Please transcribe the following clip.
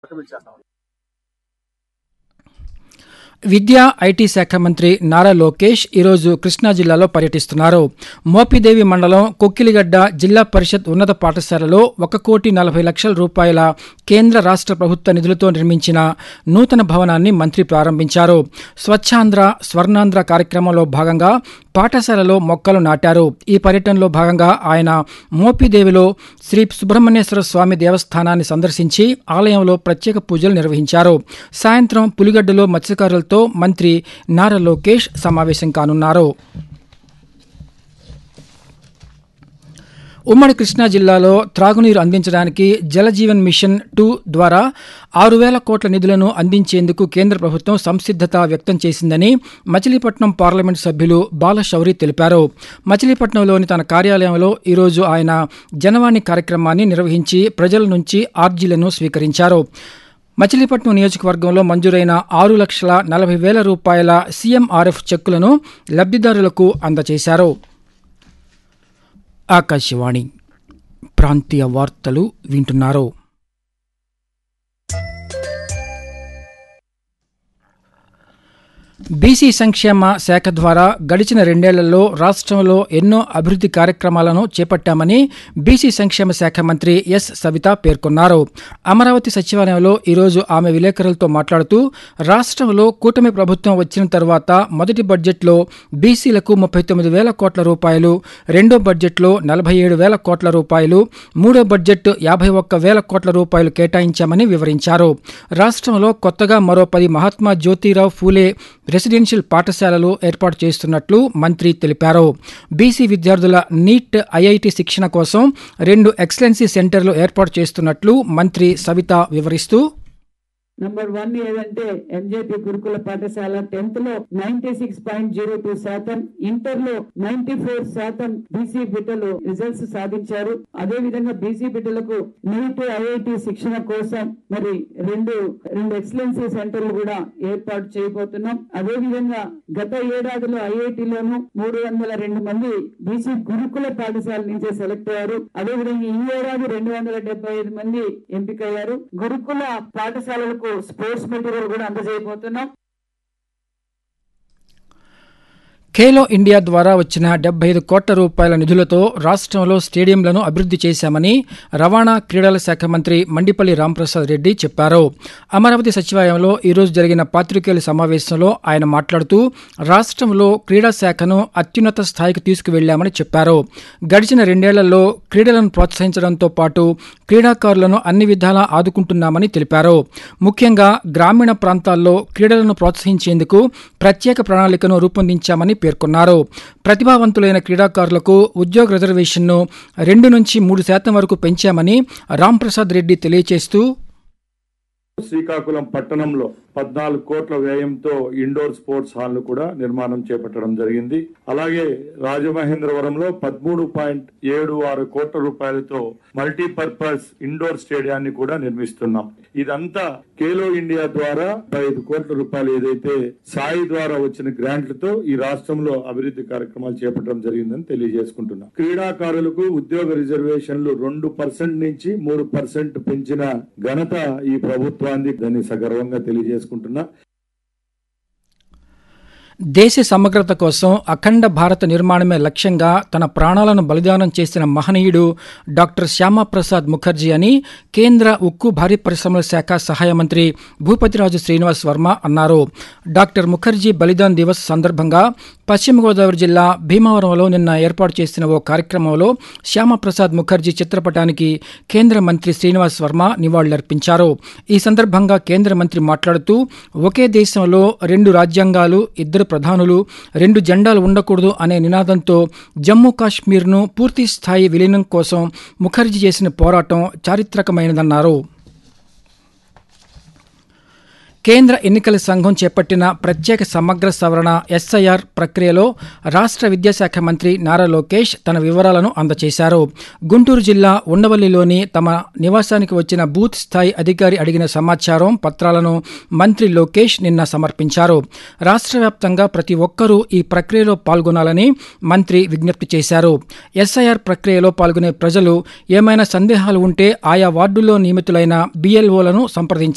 recommend చేస్తాం విద్యా IT శాఖ మంత్రి నారా లోకేష్ ఈరోజు కృష్ణా జిల్లాలో పర్యటిస్తున్నారు మోపిదేవి మండలం కొక్కిలిగడ్డ జిల్లా పరిషత్ ఉన్నత పాఠశాలలో ఒక కోటి నలభై లక్షల రూపాయల కేంద్ర రాష్ట్ర ప్రభుత్వ నిధులతో నిర్మించిన నూతన భవనాన్ని మంత్రి ప్రారంభించారు స్వచ్ఛాంధ్ర స్వర్ణాంధ్ర కార్యక్రమంలో భాగంగా పాఠశాలలో మొక్కలు నాటారు ఈ పర్యటనలో భాగంగా ఆయన మోపిదేవిలో శ్రీ సుబ్రహ్మణ్యేశ్వర స్వామి దేవస్థానాన్ని సందర్శించి ఆలయంలో ప్రత్యేక పూజలు నిర్వహించారు సాయంత్రం పులిగడ్డలో మత్స్యకారులతో మంత్రి నారా లోకేష్ సమావేశం కానున్నారు ఉమ్మడి కృష్ణా జిల్లాలో త్రాగునీరు అందించడానికి జలజీవన్ మిషన్ టూ ద్వారా ఆరు వేల కోట్ల నిధులను అందించేందుకు కేంద్ర ప్రభుత్వం సంసిద్ధత వ్యక్తం చేసిందని మచిలీపట్నం పార్లమెంట్ సభ్యులు బాలశౌరి తెలిపారు మచిలీపట్నంలోని తన కార్యాలయంలో ఈరోజు ఆయన జనవాణి కార్యక్రమాన్ని నిర్వహించి ప్రజల నుంచి ఆర్జీలను స్వీకరించారు మచిలీపట్నం నియోజకవర్గంలో మంజూరైన ఆరు లక్షల నలభై వేల రూపాయల సీఎంఆర్ఎఫ్ చెక్కులను లబ్ధిదారులకు అందజేశారు ఆకాశవాణి ప్రాంతీయ వార్తలు వింటున్నారు బీసీ సంక్షేమ శాఖ ద్వారా గడిచిన రెండేళ్లలో రాష్ట్రంలో ఎన్నో అభివృద్ధి కార్యక్రమాలను చేపట్టామని బీసీ సంక్షేమ శాఖ మంత్రి ఎస్ సవిత పేర్కొన్నారు అమరావతి సచివాలయంలో ఈరోజు ఆమె విలేకరులతో మాట్లాడుతూ రాష్ట్రంలో కూటమి ప్రభుత్వం వచ్చిన తర్వాత మొదటి బడ్జెట్లో బీసీలకు ముప్పై తొమ్మిది వేల కోట్ల రూపాయలు రెండో బడ్జెట్లో నలభై ఏడు వేల కోట్ల రూపాయలు మూడో బడ్జెట్ యాభై ఒక్క వేల కోట్ల రూపాయలు కేటాయించామని వివరించారు రాష్ట్రంలో కొత్తగా మరో పది మహాత్మా జ్యోతిరావు ఫూలే రెసిడెన్షియల్ పాఠశాలలు ఏర్పాటు చేస్తున్నట్లు మంత్రి తెలిపారు బీసీ విద్యార్థుల నీట్ ఐఐటి శిక్షణ కోసం రెండు ఎక్సలెన్సీ సెంటర్లు ఏర్పాటు చేస్తున్నట్లు మంత్రి సవిత వివరిస్తూ నంబర్ వన్ ఏదంటే ఎంజేపీ గురుకుల పాఠశాల టెన్త్ లో ninety six point zero two శాతం ఇంటర్ లో నైన్టీ ఫోర్ శాతం బీసీ బిడ్డలు రిజల్ట్స్ సాధించారు అదే విధంగా బీసీ బిడ్డలకు నీట్ ఐఐటి శిక్షణ కోసం మరి రెండు రెండు ఎక్సలెన్సీ సెంటర్లు కూడా ఏర్పాటు చేయబోతున్నాం అదే విధంగా గత ఏడాదిలో ఐఐటిలోను మూడు వందల రెండు మంది బీసీ గురుకుల పాఠశాల నుంచే సెలెక్ట్ అయ్యారు అదే విధంగా ఈ ఏడాది రెండు వందల డెబ్బై ఐదు మంది ఎంపికయ్యారు గురుకుల పాఠశాలలకు స్పోర్ట్స్ మెటీరియల్ కూడా అందజేయబోతున్నాం ఖేలో ఇండియా ద్వారా వచ్చిన డెబ్బై ఐదు కోట్ల రూపాయల నిధులతో రాష్ట్రంలో స్టేడియంలను అభివృద్ధి చేశామని రవాణా క్రీడల శాఖ మంత్రి మండిపల్లి రాంప్రసాద్ రెడ్డి చెప్పారు అమరావతి సచివాలయంలో ఈరోజు జరిగిన పాత్రికేయుల సమావేశంలో ఆయన మాట్లాడుతూ రాష్ట్రంలో క్రీడా శాఖను అత్యున్నత స్థాయికి తీసుకువెళ్లామని చెప్పారు గడిచిన రెండేళ్లలో క్రీడలను ప్రోత్సహించడంతో పాటు క్రీడాకారులను అన్ని విధాలా ఆదుకుంటున్నామని తెలిపారు ముఖ్యంగా గ్రామీణ ప్రాంతాల్లో క్రీడలను ప్రోత్సహించేందుకు ప్రత్యేక ప్రణాళికను రూపొందించామని పేర్కొన్నారు ప్రతిభావంతులైన క్రీడాకారులకు ఉద్యోగ రిజర్వేషన్ను రెండు నుంచి మూడు శాతం వరకు పెంచామని రాంప్రసాద్ రెడ్డి తెలియజేస్తూ శ్రీకాకుళం పట్టణంలో పద్నాలుగు కోట్ల వ్యయంతో ఇండోర్ స్పోర్ట్స్ హాల్ ను కూడా నిర్మాణం చేపట్టడం జరిగింది అలాగే రాజమహేంద్రవరంలో పదమూడు పాయింట్ ఏడు ఆరు కోట్ల రూపాయలతో మల్టీపర్పస్ ఇండోర్ స్టేడియాన్ని కూడా నిర్మిస్తున్నాం ఇదంతా ఖేలో ఇండియా ద్వారా ఐదు కోట్ల రూపాయలు ఏదైతే సాయి ద్వారా వచ్చిన గ్రాంట్లతో ఈ రాష్ట్రంలో అభివృద్ధి కార్యక్రమాలు చేపట్టడం జరిగిందని తెలియజేసుకుంటున్నాం క్రీడాకారులకు ఉద్యోగ రిజర్వేషన్లు రెండు పర్సెంట్ నుంచి మూడు పర్సెంట్ పెంచిన ఘనత ఈ ప్రభుత్వాన్ని దాన్ని సగర్వంగా తెలియజేసుకుంటున్నా దేశ సమగ్రత కోసం అఖండ భారత నిర్మాణమే లక్ష్యంగా తన ప్రాణాలను బలిదానం చేసిన మహనీయుడు డాక్టర్ శ్యామాప్రసాద్ ముఖర్జీ అని కేంద్ర ఉక్కు భారీ పరిశ్రమల శాఖ సహాయ మంత్రి భూపతిరాజు శ్రీనివాస్ వర్మ అన్నారు డాక్టర్ ముఖర్జీ బలిదాన్ దివస్ సందర్భంగా పశ్చిమ గోదావరి జిల్లా భీమవరంలో నిన్న ఏర్పాటు చేసిన ఓ కార్యక్రమంలో శ్యామప్రసాద్ ముఖర్జీ చిత్రపటానికి కేంద్ర మంత్రి శ్రీనివాస్ వర్మ నివాళులర్పించారు ఈ సందర్భంగా కేంద్ర మంత్రి మాట్లాడుతూ ఒకే దేశంలో రెండు రాజ్యాంగాలు ఇద్దరు ప్రధానులు రెండు జెండాలు ఉండకూడదు అనే నినాదంతో జమ్మూ కాశ్మీర్ను పూర్తి స్థాయి విలీనం కోసం ముఖర్జీ చేసిన పోరాటం చారిత్రకమైనదన్నారు కేంద్ర ఎన్నికల సంఘం చేపట్టిన ప్రత్యేక సమగ్ర సవరణ ఎస్ఐఆర్ ప్రక్రియలో రాష్ట్ర విద్యాశాఖ మంత్రి నారా లోకేష్ తన వివరాలను అందజేశారు గుంటూరు జిల్లా ఉండవల్లిలోని తమ నివాసానికి వచ్చిన బూత్ స్థాయి అధికారి అడిగిన సమాచారం పత్రాలను మంత్రి లోకేష్ నిన్న సమర్పించారు రాష్ట్ర వ్యాప్తంగా ప్రతి ఒక్కరూ ఈ ప్రక్రియలో పాల్గొనాలని మంత్రి విజ్ఞప్తి చేశారు ఎస్ఐఆర్ ప్రక్రియలో పాల్గొనే ప్రజలు ఏమైనా సందేహాలు ఉంటే ఆయా వార్డుల్లో నియమితులైన బీఎల్ఓలను సంప్రదించారు